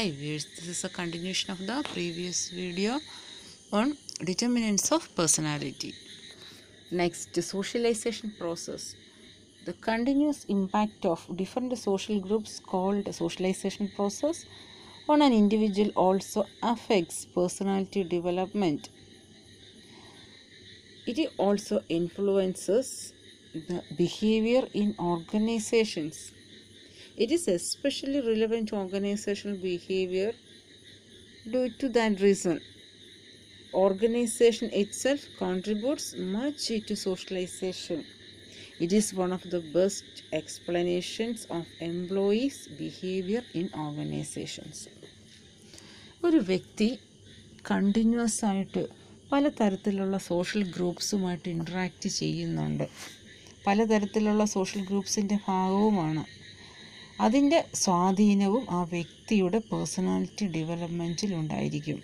Hi viewers, this is a continuation of the previous video on determinants of personality. Next, the socialization process. The continuous impact of different social groups called socialization process on an individual also affects personality development. It also influences the behavior in organizations. It is especially relevant to organizational behavior due to that reason. Organization itself contributes much to socialization. It is one of the best explanations of employees' behavior in organizations. ഒരു വ്യക്തി continuous ആയിട്ട് പലതരത്തിലുള്ള social ഗ്രൂപ്പ്സുമായിട്ട് interact ചെയ്യുന്നുണ്ട് പലതരത്തിലുള്ള social ഗ്രൂപ്പ്സിൻ്റെ ഭാഗവുമാണ് അതിൻ്റെ സ്വാധീനവും ആ വ്യക്തിയുടെ പേഴ്സണാലിറ്റി ഡെവലപ്മെൻറ്റിൽ ഉണ്ടായിരിക്കും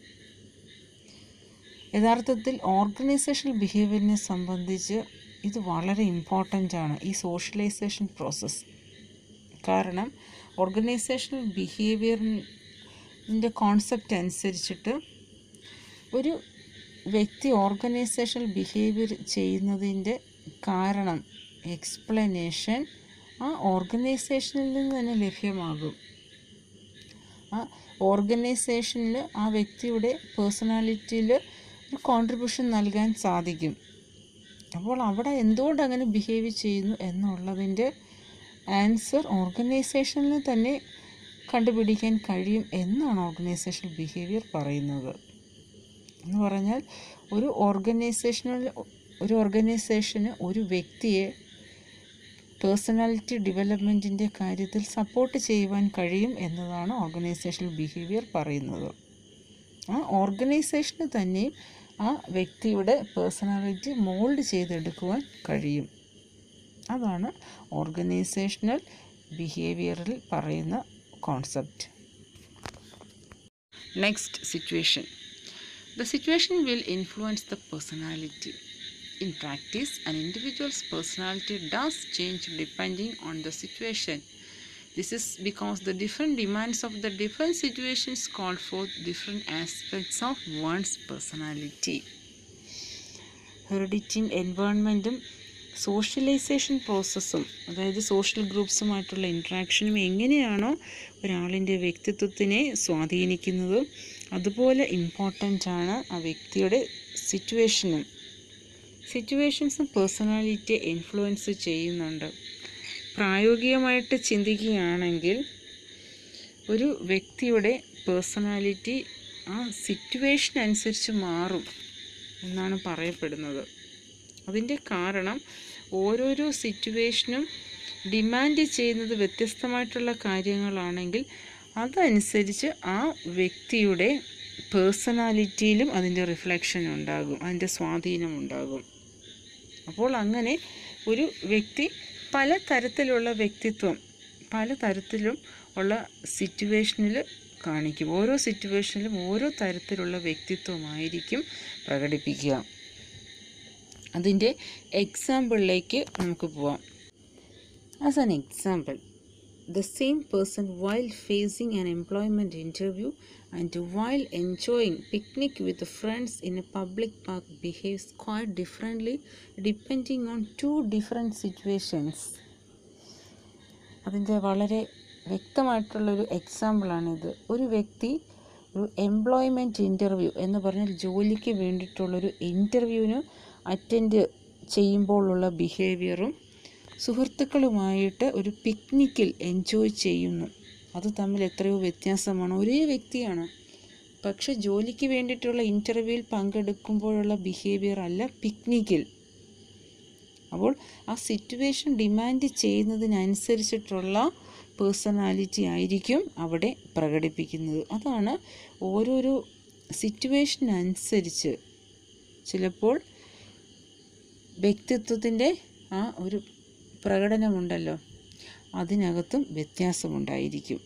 യഥാർത്ഥത്തിൽ ഓർഗനൈസേഷണൽ ബിഹേവിയറിനെ സംബന്ധിച്ച് ഇത് വളരെ ഇമ്പോർട്ടൻ്റ് ആണ് ഈ സോഷ്യലൈസേഷൻ പ്രോസസ്സ് കാരണം ഓർഗനൈസേഷണൽ ബിഹേവിയറിൻ്റെ കോൺസെപ്റ്റ് അനുസരിച്ചിട്ട് ഒരു വ്യക്തി ഓർഗനൈസേഷണൽ ബിഹേവിയർ ചെയ്യുന്നതിൻ്റെ കാരണം എക്സ്പ്ലനേഷൻ ആ ഓർഗനൈസേഷനിൽ നിന്ന് തന്നെ ലഭ്യമാകും ആ ഓർഗനൈസേഷനിൽ ആ വ്യക്തിയുടെ പേഴ്സണാലിറ്റിയിൽ ഒരു കോൺട്രിബ്യൂഷൻ നൽകാൻ സാധിക്കും അപ്പോൾ അവിടെ എന്തുകൊണ്ട് അങ്ങനെ ബിഹേവ് ചെയ്യുന്നു എന്നുള്ളതിൻ്റെ ആൻസർ ഓർഗനൈസേഷനിൽ തന്നെ കണ്ടുപിടിക്കാൻ കഴിയും എന്നാണ് ഓർഗനൈസേഷണൽ ബിഹേവിയർ പറയുന്നത് എന്ന് പറഞ്ഞാൽ ഒരു ഓർഗനൈസേഷനിൽ ഒരു ഓർഗനൈസേഷന് ഒരു വ്യക്തിയെ പേഴ്സണാലിറ്റി ഡെവലപ്മെൻറ്റിൻ്റെ കാര്യത്തിൽ സപ്പോർട്ട് ചെയ്യുവാൻ കഴിയും എന്നതാണ് ഓർഗനൈസേഷണൽ ബിഹേവിയർ പറയുന്നത് ആ ഓർഗനൈസേഷന് തന്നെ ആ വ്യക്തിയുടെ പേഴ്സണാലിറ്റി മോൾഡ് ചെയ്തെടുക്കുവാൻ കഴിയും അതാണ് ഓർഗനൈസേഷണൽ ബിഹേവിയറിൽ പറയുന്ന concept next situation the situation will influence the personality In practice, an individual's personality does change depending on the situation. This is because the different demands of the different situations call for different aspects of one's personality. ഹെറിഡിറ്റിയും എൻവയോൺമെൻറ്റും socialisation പ്രോസസ്സും അതായത് social ഗ്രൂപ്പ്സുമായിട്ടുള്ള ഇൻട്രാക്ഷനും എങ്ങനെയാണോ ഒരാളിൻ്റെ വ്യക്തിത്വത്തിനെ സ്വാധീനിക്കുന്നത് അതുപോലെ important ആണ് ആ വ്യക്തിയുടെ സിറ്റുവേഷനും സിറ്റുവേഷൻസും പേഴ്സണാലിറ്റിയെ ഇൻഫ്ലുവൻസ് ചെയ്യുന്നുണ്ട് പ്രായോഗികമായിട്ട് ചിന്തിക്കുകയാണെങ്കിൽ ഒരു വ്യക്തിയുടെ പേഴ്സണാലിറ്റി ആ സിറ്റുവേഷൻ അനുസരിച്ച് മാറും എന്നാണ് പറയപ്പെടുന്നത് അതിൻ്റെ കാരണം ഓരോരോ സിറ്റുവേഷനും ഡിമാൻഡ് ചെയ്യുന്നത് വ്യത്യസ്തമായിട്ടുള്ള കാര്യങ്ങളാണെങ്കിൽ അതനുസരിച്ച് ആ വ്യക്തിയുടെ പേഴ്സണാലിറ്റിയിലും അതിൻ്റെ റിഫ്ലക്ഷൻ ഉണ്ടാകും അതിൻ്റെ സ്വാധീനം ഉണ്ടാകും അപ്പോൾ അങ്ങനെ ഒരു വ്യക്തി പല തരത്തിലുള്ള വ്യക്തിത്വം പല തരത്തിലും ഉള്ള സിറ്റുവേഷനിൽ കാണിക്കും ഓരോ സിറ്റുവേഷനിലും ഓരോ തരത്തിലുള്ള വ്യക്തിത്വമായിരിക്കും പ്രകടിപ്പിക്കുക അതിൻ്റെ എക്സാമ്പിളിലേക്ക് നമുക്ക് പോവാം as an example the same person while facing an employment interview and while enjoying picnic with friends in a public park behaves quite differently depending on two different situations അതിൻ്റെ വളരെ വ്യക്തമായിട്ടുള്ളൊരു എക്സാമ്പിളാണിത് ഒരു വ്യക്തി ഒരു എംപ്ലോയ്മെൻറ്റ് ഇൻ്റർവ്യൂ എന്ന് പറഞ്ഞാൽ ജോലിക്ക് വേണ്ടിയിട്ടുള്ളൊരു ഇൻ്റർവ്യൂവിന് attend ചെയ്യുമ്പോഴുള്ള ബിഹേവിയറും സുഹൃത്തുക്കളുമായിട്ട് ഒരു പിക്നിക്കിൽ എൻജോയ് ചെയ്യുന്നു അത് തമ്മിൽ എത്രയോ വ്യത്യാസമാണ് ഒരേ വ്യക്തിയാണ് പക്ഷെ ജോലിക്ക് വേണ്ടിയിട്ടുള്ള ഇൻ്റർവ്യൂവിൽ പങ്കെടുക്കുമ്പോഴുള്ള ബിഹേവിയർ അല്ല പിക്നിക്കിൽ അപ്പോൾ ആ സിറ്റുവേഷൻ ഡിമാൻഡ് ചെയ്യുന്നതിനനുസരിച്ചിട്ടുള്ള പേഴ്സണാലിറ്റി ആയിരിക്കും അവിടെ പ്രകടിപ്പിക്കുന്നത് അതാണ് ഓരോരോ സിറ്റുവേഷനനുസരിച്ച് ചിലപ്പോൾ വ്യക്തിത്വത്തിൻ്റെ ആ ഒരു പ്രകടനമുണ്ടല്ലോ അതിനകത്തും വ്യത്യാസമുണ്ടായിരിക്കും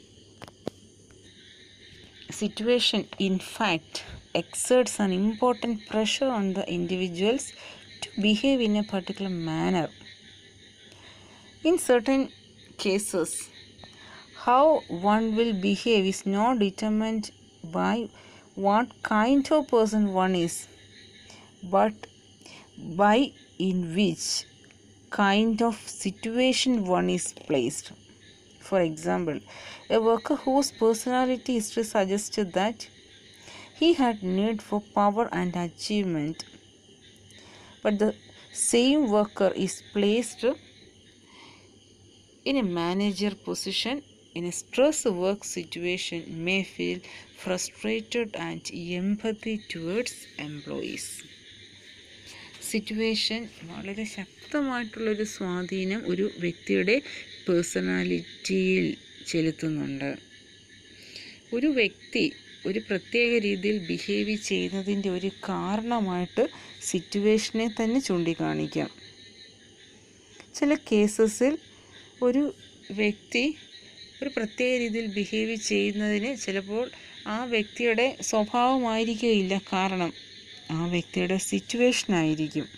situation in fact exerts an important pressure on the individuals to behave in a particular manner in certain cases how one will behave is not determined by what kind of person one is, but by in which kind of situation one is placed. For example, a worker whose personality history suggested that he had need for power and achievement, but the same worker is placed in a manager position in a stress work situation may feel frustrated and empathy towards employees situation വളരെ ശക്തമായിട്ടുള്ളൊരു സ്വാധീനം ഒരു വ്യക്തിയുടെ പേഴ്സണാലിറ്റിയിൽ ചെലുത്തുന്നുണ്ട് ഒരു വ്യക്തി ഒരു പ്രത്യേക രീതിയിൽ ബിഹേവ് ചെയ്യുന്നതിൻ്റെ ഒരു കാരണമായിട്ട് സിറ്റുവേഷനെ തന്നെ ചൂണ്ടിക്കാണിക്കാം ചില കേസസിൽ ഒരു വ്യക്തി ഒരു പ്രത്യേക രീതിയിൽ ബിഹേവ് ചെയ്യുന്നതിന് ചിലപ്പോൾ ആ വ്യക്തിയുടെ സ്വഭാവമായിരിക്കുകയില്ല കാരണം ആ വ്യക്തിയുടെ സിറ്റുവേഷൻ ആയിരിക്കും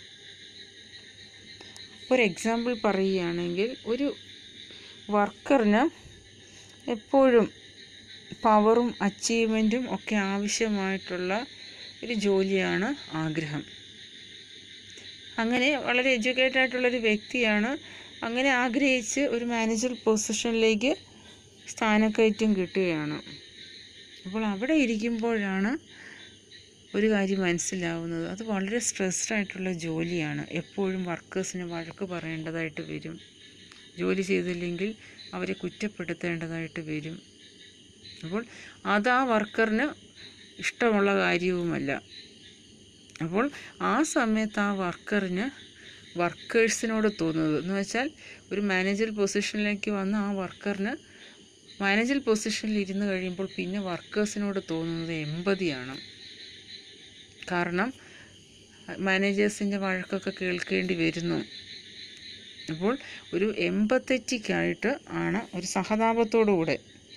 ഒരു എക്സാമ്പിൾ പറയുകയാണെങ്കിൽ ഒരു വർക്കറിന് എപ്പോഴും പവറും അച്ചീവ്മെൻറ്റും ഒക്കെ ആവശ്യമായിട്ടുള്ള ഒരു ജോലിയാണ് ആഗ്രഹം അങ്ങനെ വളരെ എഡ്യൂക്കേറ്റഡ് ആയിട്ടുള്ളൊരു വ്യക്തിയാണ് അങ്ങനെ ആഗ്രഹിച്ച് ഒരു മാനേജർ പൊസിഷനിലേക്ക് സ്ഥാനക്കയറ്റം കിട്ടുകയാണ് അപ്പോൾ അവിടെ ഇരിക്കുമ്പോഴാണ് ഒരു കാര്യം മനസ്സിലാവുന്നത് അത് വളരെ സ്ട്രെസ്ഡ് ആയിട്ടുള്ള ജോലിയാണ് എപ്പോഴും വർക്കേഴ്സിന് വഴക്ക് പറയേണ്ടതായിട്ട് വരും ജോലി ചെയ്തില്ലെങ്കിൽ അവരെ കുറ്റപ്പെടുത്തേണ്ടതായിട്ട് വരും അപ്പോൾ അത് ആ വർക്കറിന് ഇഷ്ടമുള്ള കാര്യവുമല്ല അപ്പോൾ ആ സമയത്ത് ആ വർക്കറിന് വർക്കേഴ്സിനോട് തോന്നുന്നത് എന്ന് വെച്ചാൽ ഒരു മാനേജർ പൊസിഷനിലേക്ക് വന്ന ആ വർക്കറിന് മാനേജർ പൊസിഷനിൽ ഇരുന്ന് കഴിയുമ്പോൾ പിന്നെ വർക്കേഴ്സിനോട് തോന്നുന്നത് എമ്പതിയാണ് കാരണം മാനേജേഴ്സിൻ്റെ വഴക്കൊക്കെ കേൾക്കേണ്ടി വരുന്നു അപ്പോൾ ഒരു എമ്പത്തറ്റിക്കായിട്ട് ആണ് ഒരു സഹതാപത്തോടുകൂടെ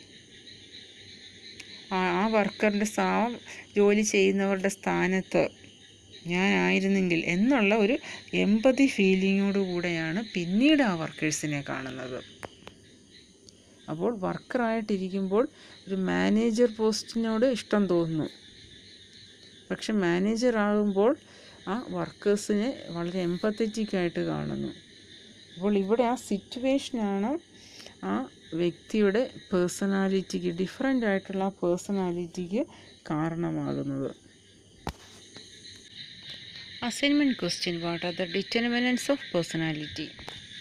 ആ ആ വർക്കറിൻ്റെ സ്ഥാ ജോലി ചെയ്യുന്നവരുടെ സ്ഥാനത്ത് ഞാനായിരുന്നെങ്കിൽ എന്നുള്ള ഒരു എമ്പതി ഫീലിങ്ങോട് കൂടെയാണ് പിന്നീട് ആ വർക്കേഴ്സിനെ കാണുന്നത് അപ്പോൾ വർക്കറായിട്ടിരിക്കുമ്പോൾ ഒരു മാനേജർ പോസ്റ്റിനോട് ഇഷ്ടം തോന്നുന്നു പക്ഷെ മാനേജർ ആകുമ്പോൾ ആ വർക്കേഴ്സിനെ വളരെ എമ്പത്തറ്റിക് ആയിട്ട് കാണുന്നു അപ്പോൾ ഇവിടെ ആ സിറ്റുവേഷനാണ് ആ വ്യക്തിയുടെ പേഴ്സണാലിറ്റിക്ക് ഡിഫറെൻ്റ് ആയിട്ടുള്ള ആ പേഴ്സണാലിറ്റിക്ക് കാരണമാകുന്നത് assignment question what are the determinants of personality